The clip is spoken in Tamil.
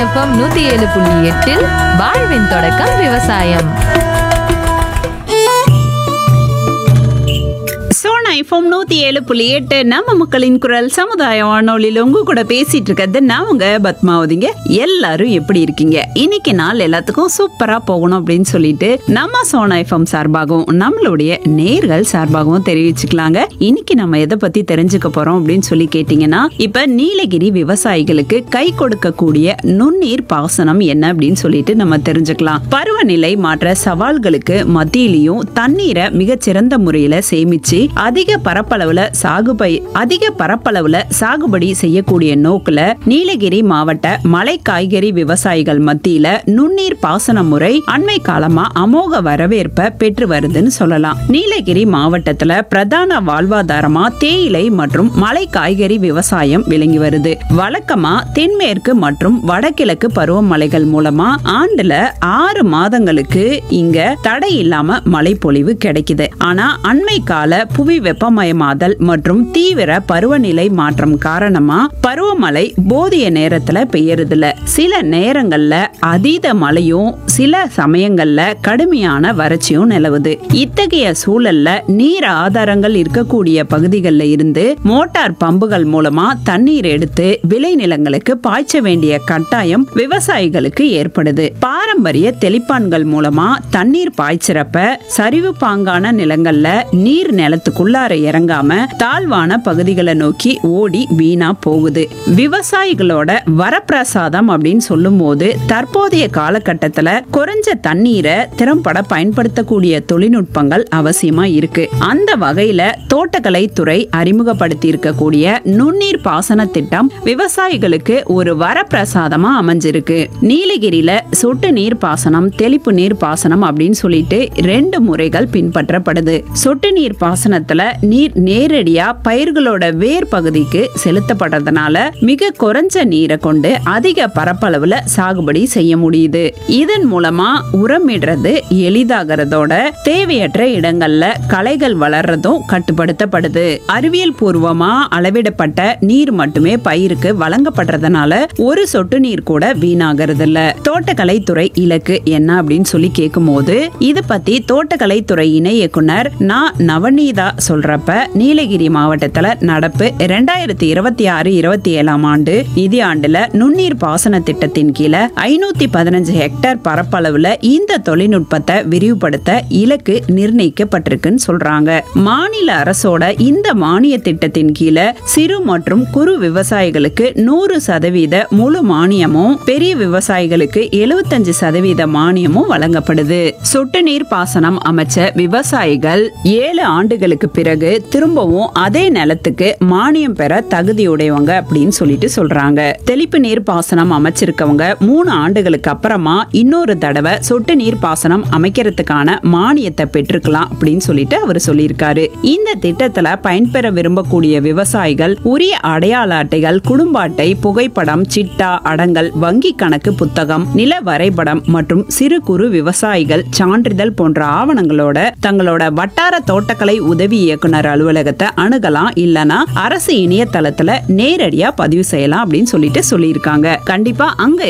எஃப்எம் நூத்தி ஏழு புள்ளி எட்டில் வாழ்வின் தொடக்கம் விவசாயம் சோனா ஐஃபோம் நூத்தி ஏழு புள்ளி எட்டு நம்ம மக்களின் குரல் சமுதாய வானொலியில் உங்க கூட பேசிட்டு இருக்கிறது நான் உங்க பத்மாவதிங்க எல்லாரும் எப்படி இருக்கீங்க இன்னைக்கு நாள் எல்லாத்துக்கும் சூப்பரா போகணும் அப்படின்னு சொல்லிட்டு நம்ம சோனா ஐஃபோம் சார்பாகவும் நம்மளுடைய நேர்கள் சார்பாகவும் தெரிவிச்சுக்கலாங்க இன்னைக்கு நம்ம எதை பத்தி தெரிஞ்சுக்க போறோம் அப்படின்னு சொல்லி கேட்டீங்கன்னா இப்ப நீலகிரி விவசாயிகளுக்கு கை கொடுக்கக்கூடிய நுண்ணீர் பாசனம் என்ன அப்படின்னு சொல்லிட்டு நம்ம தெரிஞ்சுக்கலாம் பருவநிலை மாற்ற சவால்களுக்கு மத்தியிலையும் தண்ணீரை மிகச்சிறந்த முறையில சேமிச்சு அதிக பரப்பளவுல சாகுபை அதிக பரப்பளவுல சாகுபடி செய்யக்கூடிய நோக்குல நீலகிரி மாவட்ட மலை காய்கறி விவசாயிகள் மத்தியில நுண்ணீர் பாசன முறை அண்மை காலமா அமோக வரவேற்பை பெற்று வருதுன்னு சொல்லலாம் நீலகிரி மாவட்டத்துல பிரதான வாழ்வாதாரமா தேயிலை மற்றும் மலை காய்கறி விவசாயம் விளங்கி வருது வழக்கமா தென்மேற்கு மற்றும் வடகிழக்கு பருவமழைகள் மூலமா ஆண்டுல ஆறு மாதங்களுக்கு இங்க தடை இல்லாம மழை பொழிவு கிடைக்குது ஆனா அண்மை கால புவி வெப்பமயமாதல் மற்றும் தீவிர பருவநிலை மாற்றம் காரணமா பருவமழை போதிய நேரத்துல பெய்யறதில்ல சில நேரங்கள்ல அதீத மழையும் சில சமயங்கள்ல கடுமையான வறட்சியும் நிலவுது இத்தகைய சூழல்ல நீர் ஆதாரங்கள் இருக்கக்கூடிய பகுதிகளில் இருந்து மோட்டார் பம்புகள் மூலமா தண்ணீர் எடுத்து விளைநிலங்களுக்கு பாய்ச்ச வேண்டிய கட்டாயம் விவசாயிகளுக்கு ஏற்படுது பாரம்பரிய தெளிப்பான்கள் மூலமா தண்ணீர் பாய்ச்சறப்ப சரிவு பாங்கான நிலங்கள்ல நீர் நிலத்துக்குள்ளார இறங்காம தாழ்வான பகுதிகளை நோக்கி ஓடி வீணா போகுது விவசாயிகளோட வரப்பிரசாதம் அப்படின்னு சொல்லும் போது தற்போதைய காலகட்டத்துல குறைஞ்ச தண்ணீரை திறம்பட பயன்படுத்தக்கூடிய தொழில்நுட்பங்கள் அவசியமா இருக்கு அந்த வகையில தோட்டக்கலை துறை அறிமுகப்படுத்தி இருக்கக்கூடிய நுண்ணீர் பாசன திட்டம் விவசாயிகளுக்கு ஒரு வரப்பிரசாதமா அமைஞ்சிருக்கு நீலகிரியில சொட்டு நீர் பாசனம் தெளிப்பு நீர் பாசனம் அப்படின்னு சொல்லிட்டு ரெண்டு முறைகள் பின்பற்றப்படுது சொட்டு நீர் பாசனத்துல நீர் நேரடியா பயிர்களோட வேர் பகுதிக்கு செலுத்தப்படுறதுனால மிக குறைஞ்ச நீரை கொண்டு அதிக பரப்பளவுல சாகுபடி செய்ய முடியுது இதன் மூலமா உரமிடுறது எளிதாகிறதோட தேவையற்ற இடங்கள்ல களைகள் வளர்றதும் கட்டுப்படுத்தப்படுது அறிவியல் பூர்வமா அளவிடப்பட்ட நீர் மட்டுமே பயிருக்கு வழங்கப்படுறதுனால ஒரு சொட்டு நீர் கூட வீணாகிறது இல்ல தோட்டக்கலை துறை இலக்கு என்ன அப்படின்னு சொல்லி கேட்கும்போது இது பத்தி தோட்டக்கலை துறை இணை இயக்குனர் நான் நவநீதா சொல்றப்ப நீலகிரி மாவட்டத்துல நடப்பு ரெண்டாயிரத்தி இருபத்தி ஆறு இருபத்தி ஏழாம் ஆண்டு நிதி ஆண்டுல நுண்ணீர் பாசன திட்டத்தின் கீழே ஐநூத்தி பதினஞ்சு ஹெக்டேர் பரப்பளவுல இந்த தொழில்நுட்பத்தை விரிவுபடுத்த இலக்கு நிர்ணயிக்கப்பட்டிருக்குன்னு சொல்றாங்க மாநில அரசோட இந்த மானிய திட்டத்தின் கீழே சிறு மற்றும் குறு விவசாயிகளுக்கு நூறு சதவீத முழு மானியமும் பெரிய விவசாயிகளுக்கு எழுபத்தஞ்சு சதவீத மானியமும் வழங்கப்படுது சொட்டு நீர் பாசனம் அமைச்ச விவசாயிகள் ஏழு ஆண்டுகளுக்கு பிறகு திரும்பவும் அதே நிலத்துக்கு மானியம் பெற தகுதியுடையவங்க அப்படின்னு சொல்லிட்டு சொல்றாங்க தெளிப்பு நீர் பாசனம் அமைச்சிருக்கவங்க மூணு ஆண்டுகளுக்கு அப்புறமா இன்னொரு தடவை சொட்டு நீர் பாசனம் அமைக்கிறதுக்கான மானியத்தை பெற்றுக்கலாம் அப்படின்னு சொல்லிட்டு அவர் சொல்லியிருக்காரு இந்த திட்டத்துல பயன்பெற விரும்பக்கூடிய விவசாயிகள் உரிய அடையாள அட்டைகள் குடும்ப அட்டை புகைப்படம் சிட்டா அடங்கல் வங்கி கணக்கு புத்தகம் நில வரைபடம் மற்றும் சிறு குறு விவசாயிகள் சான்றிதழ் போன்ற ஆவணங்களோட தங்களோட வட்டார தோட்டக்கலை உதவி இயக்குனர் அலுவலகத்தை அணுகலாம் இல்லனா அரசு இணையதளத்துல நேரடியா பதிவு செய்யலாம் அப்படின்னு சொல்லிட்டு சொல்லியிருக்காங்க கண்டிப்பா அங்க